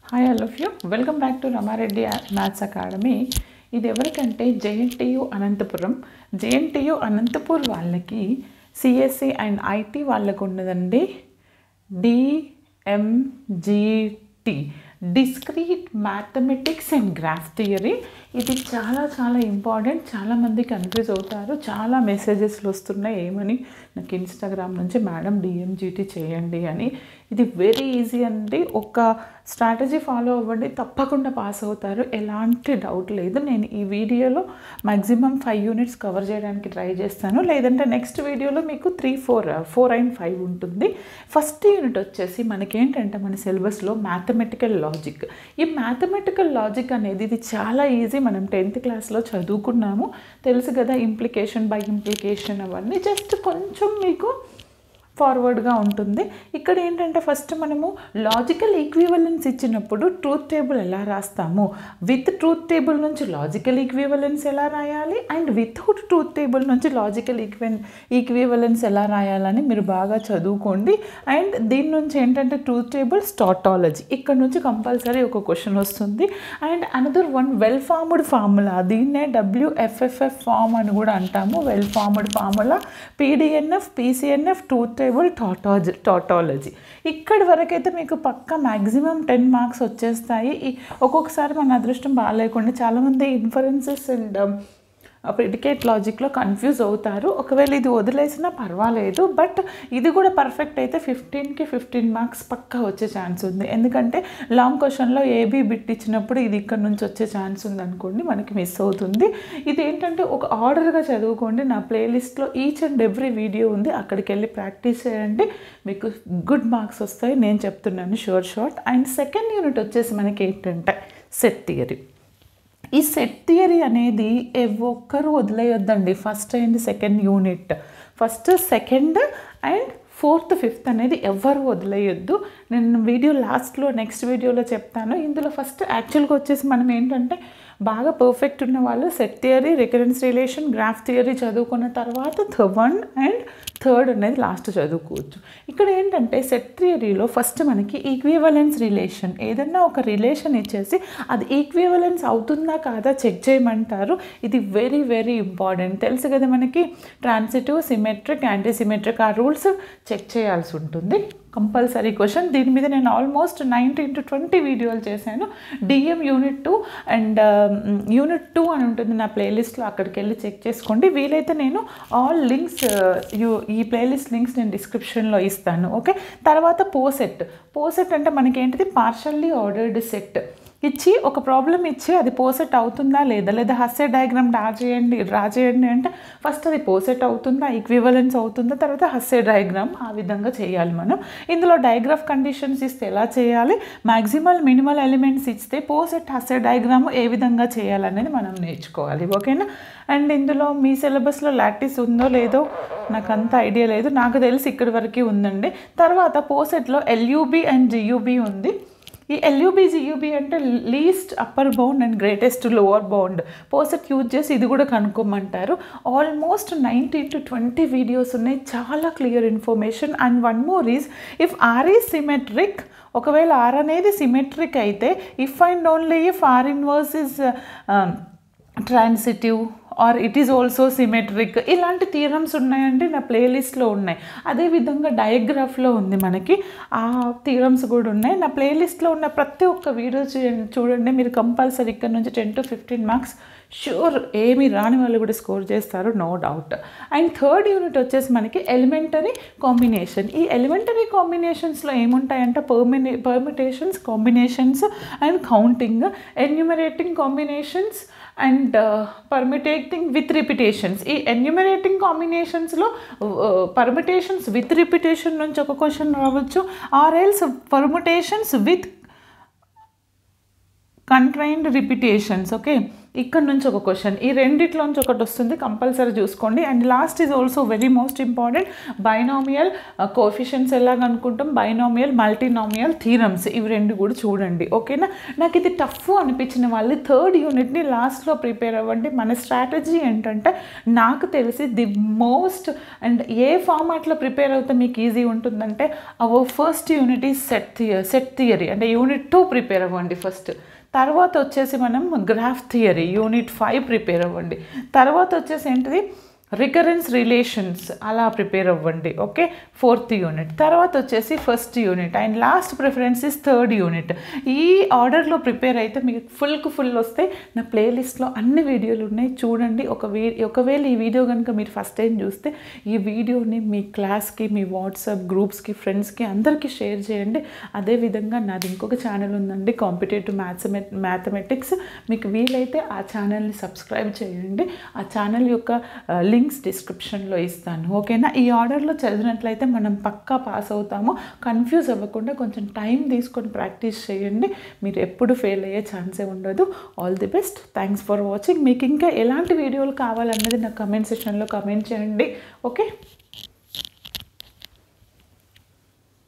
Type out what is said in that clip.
hi all of you welcome back to Rama Reddy maths academy ఇది ఎవరికంటే JNTU Anantapuram JNTU Anantapur వాళ్ళకి CSC and IT వాళ్ళకు ఉన్నదండి DMGT discrete mathematics and graph theory ఇది చాలా చాలా ఇంపార్టెంట్ చాలామంది కన్ఫ్యూజ్ అవుతారు చాలా మెసేజెస్లు వస్తున్నాయి ఏమని నాకు ఇన్స్టాగ్రామ్ నుంచి మేడం డిఎంజిటి చేయండి అని ఇది వెరీ ఈజీ అండి ఒక స్ట్రాటజీ ఫాలో అవ్వండి తప్పకుండా పాస్ అవుతారు ఎలాంటి డౌట్ లేదు నేను ఈ వీడియోలో మ్యాక్సిమం ఫైవ్ యూనిట్స్ కవర్ చేయడానికి ట్రై చేస్తాను లేదంటే నెక్స్ట్ వీడియోలో మీకు three four four and five ఉంటుంది ఫస్ట్ యూనిట్ వచ్చేసి మనకేంటంటే మన సిలబస్లో మ్యాథమెటికల్ లాజిక్ ఈ మ్యాథమెటికల్ లాజిక్ అనేది ఇది చాలా ఈజీ మనం టెన్త్ క్లాస్లో చదువుకున్నాము తెలుసు కదా ఇంప్లికేషన్ బై ఇంప్లికేషన్ అవన్నీ జస్ట్ కొంచెం మీకు ఫార్వర్డ్గా ఉంటుంది ఇక్కడ ఏంటంటే ఫస్ట్ మనము లాజికల్ ఈక్వివలెన్స్ ఇచ్చినప్పుడు ట్రూత్ టేబుల్ ఎలా రాస్తాము విత్ ట్రూత్ టేబుల్ నుంచి లాజికల్ ఈక్వివలెన్స్ ఎలా రాయాలి అండ్ వితౌట్ ట్రూత్ టేబుల్ నుంచి లాజికల్ ఈక్వెన్ ఈక్వివలెన్స్ ఎలా రాయాలని మీరు బాగా చదువుకోండి అండ్ దీని నుంచి ఏంటంటే ట్రూత్ టేబుల్ స్టాటాలజీ ఇక్కడ నుంచి కంపల్సరీ ఒక క్వశ్చన్ వస్తుంది and another one well formed formula దీన్నే డబ్ల్యూఎఫ్ఎఫ్ఎఫ్ ఫార్మ్ అని కూడా అంటాము well formed formula PDNF PCNF truth table tautology tautology ఇక్కడి వరకైతే మీకు పక్క మ్యాక్సిమం టెన్ మార్క్స్ వచ్చేస్తాయి ఈ ఒక్కొక్కసారి మన అదృష్టం బాగాలేకుండా చాలామంది ఇన్ఫరెన్సెస్ అండ్ ప్రిడికేట్ లాజిక్లో కన్ఫ్యూజ్ అవుతారు ఒకవేళ ఇది వదిలేసినా పర్వాలేదు బట్ ఇది కూడా పర్ఫెక్ట్ అయితే ఫిఫ్టీన్కి ఫిఫ్టీన్ మార్క్స్ పక్కా వచ్చే ఛాన్స్ ఉంది ఎందుకంటే లాంగ్ క్వశ్చన్లో ఏబీ బిట్ ఇచ్చినప్పుడు ఇది ఇక్కడ నుంచి వచ్చే ఛాన్స్ ఉంది అనుకోండి మనకి మిస్ అవుతుంది ఇది ఏంటంటే ఒక ఆర్డర్గా చదువుకోండి నా ప్లేలిస్ట్లో ఈచ్ అండ్ ఎవ్రీ వీడియో ఉంది అక్కడికి వెళ్ళి ప్రాక్టీస్ చేయండి మీకు గుడ్ మార్క్స్ వస్తాయి నేను చెప్తున్నాను sure short and second unit వచ్చేసి మనకి ఏంటంటే సెట్ థియరీ ఈ సెట్ థియరీ అనేది ఏ ఒక్కరు వదిలేయొద్దండి first and second unit first second and fourth fifth అనేది ఎవరు వదిలేయొద్దు నేను వీడియో లాస్ట్లో నెక్స్ట్ వీడియోలో చెప్తాను ఇందులో ఫస్ట్ యాక్చువల్గా వచ్చేసి మనం ఏంటంటే బాగా పర్ఫెక్ట్ ఉన్న వాళ్ళు set theory recurrence relation graph theory చదువుకున్న తర్వాత వన్ అండ్ థర్డ్ అనేది లాస్ట్ చదువుకోవచ్చు ఇక్కడ ఏంటంటే సెట్ థియరీలో ఫస్ట్ మనకి ఈక్వివలెన్స్ రిలేషన్ ఏదన్నా ఒక రిలేషన్ ఇచ్చేసి అది ఈక్వివలెన్స్ అవుతుందా కాదా చెక్ చేయమంటారు ఇది వెరీ వెరీ ఇంపార్టెంట్ తెలుసు కదా మనకి ట్రాన్సిటివ్ సిమెట్రిక్ యాంటీ సిమెట్రిక్ ఆ రూల్స్ చెక్ చేయాల్సి ఉంటుంది కంపల్సరీ క్వశ్చన్ దీని మీద నేను ఆల్మోస్ట్ నైన్టీన్ టు ట్వంటీ వీడియోలు చేశాను DM unit two and unit two అని ఉంటుంది నా ప్లేలిస్ట్లో అక్కడికి వెళ్ళి చెక్ చేసుకోండి వీలైతే నేను ఆల్ లింక్స్ యూ ఈ ప్లేలిస్ట్ లింక్స్ నేను డిస్క్రిప్షన్లో ఇస్తాను ఓకే తర్వాత పోసెట్ పోసెట్ అంటే మనకి ఏంటిది పార్షల్లీ ఆర్డర్డ్ సెట్ ఇచ్చి ఒక ప్రాబ్లం ఇచ్చి అది పోసెట్ అవుతుందా లేదా లేదా హస్సే డయాగ్రామ్ డ్రా చేయండి డ్రా చేయండి అంటే ఫస్ట్ అది పోసెట్ అవుతుందా ఈక్వివలెన్స్ అవుతుందా తర్వాత హస్సే డయాగ్రామ్ ఆ విధంగా చేయాలి మనం ఇందులో డయాగ్రాఫ్ కండిషన్స్ ఇస్తే ఎలా చేయాలి మ్యాక్సిమల్ మినిమల్ ఎలిమెంట్స్ ఇస్తే పోసెట్ హస్సే డయాగ్రామ్ ఏ విధంగా చేయాలనేది మనం నేర్చుకోవాలి ఓకేనా అండ్ ఇందులో మీ సిలబస్లో లాటిస్ ఉందో లేదో నాకు అంత ఐడియా లేదు నాకు తెలిసి ఇక్కడి వరకు ఉందండి తర్వాత పోసెట్లో ఎల్యూబీ అండ్ జియూబీ ఉంది ఈ ఎల్యూబీ జియూబీ అంటే least upper bound and greatest lower bound poset use చేసి ఇది కూడా కనుక్కోమంటారు almost ninety to twenty videos ఉన్నాయి చాలా clear information and one more is if R ఈ సిమెట్రిక్ ఒకవేళ ఆర్ అనేది సిమెట్రిక్ అయితే if and only if R inverse is transitive R it is also symmetric ఇలాంటి థీరమ్స్ ఉన్నాయంటే నా ప్లేలిస్ట్లో ఉన్నాయి అదేవిధంగా డయాగ్రాఫ్లో ఉంది మనకి ఆ థీరమ్స్ కూడా ఉన్నాయి నా ప్లేలిస్ట్లో ఉన్న ప్రతి ఒక్క వీడియో చూడండి మీరు కంపల్సరీ ఇక్కడ నుంచి ten to fifteen marks sure ఏమి రాని వాళ్ళు కూడా స్కోర్ చేస్తారు no doubt and third unit వచ్చేసి మనకి ఎలిమెంటరీ కాంబినేషన్ ఈ ఎలిమెంటరీ కాంబినేషన్స్లో ఏముంటాయంటే పర్మినే permutations combinations and counting enumerating combinations and permutating with repetitions ఈ ఎన్యూమరేటింగ్ కాంబినేషన్స్లో పర్మిటేషన్స్ విత్ రిపిటేషన్ నుంచి ఒక క్వశ్చన్ రావచ్చు or else permutations with constrained repetitions okay ఇక్కడ నుంచి ఒక క్వశ్చన్ ఈ రెండిట్లోంచి ఒకటి వస్తుంది కంపల్సరీ చూసుకోండి and last is also very most important binomial coefficients ఎలాగ అనుకుంటాం బైనామియల్ మల్టీనామియల్ థీరమ్స్ ఇవి రెండు కూడా చూడండి ఓకేనా నాకు ఇది టఫ్ అనిపించిన వాళ్ళు థర్డ్ యూనిట్ని లాస్ట్లో ప్రిపేర్ అవ్వండి మన స్ట్రాటజీ ఏంటంటే నాకు తెలిసి ది మోస్ట్ అండ్ ఏ ఫార్మాట్లో ప్రిపేర్ అవుతే మీకు ఈజీ ఉంటుందంటే our first unit is set theory set theory అంటే యూనిట్ టూ ప్రిపేర్ అవ్వండి ఫస్ట్ తర్వాత వచ్చేసి మనం graph theory unit five prepare అవ్వండి తర్వాత వచ్చేసి ఏంటిది రికరెన్స్ రిలేషన్స్ అలా ప్రిపేర్ అవ్వండి ఓకే ఫోర్త్ యూనిట్ తర్వాత వచ్చేసి first unit and last preference is third unit ఈ ఆర్డర్లో ప్రిపేర్ అయితే మీకు ఫుల్కు ఫుల్ వస్తాయి నా ప్లేలిస్ట్లో అన్ని వీడియోలు ఉన్నాయి చూడండి ఒక వీ ఒకవేళ ఈ వీడియో కనుక మీరు ఫస్ట్ టైం చూస్తే ఈ వీడియోని మీ క్లాస్కి మీ వాట్సాప్ గ్రూప్స్కి ఫ్రెండ్స్కి అందరికీ షేర్ చేయండి అదేవిధంగా నాది ఇంకొక ఛానల్ ఉందండి కాంపిటేటివ్ మ్యాథ్స్ మ్యాథమెటిక్స్ మీకు వీలైతే ఆ ఛానల్ని సబ్స్క్రైబ్ చేయండి ఆ ఛానల్ యొక్క లింక్స్ డిస్క్రిప్షన్లో ఇస్తాను ఓకేనా ఈ ఆర్డర్లో చదివినట్లయితే మనం పక్కా పాస్ అవుతాము కన్ఫ్యూజ్ అవ్వకుండా కొంచెం టైం తీసుకొని ప్రాక్టీస్ చేయండి మీరు ఎప్పుడు ఫెయిల్ అయ్యే ఛాన్సే ఉండదు all the best thanks for watching మీకు ఇంకా ఎలాంటి వీడియోలు కావాలన్నది నాకు కమెంట్ సెక్షన్లో కమెంట్ చేయండి ఓకే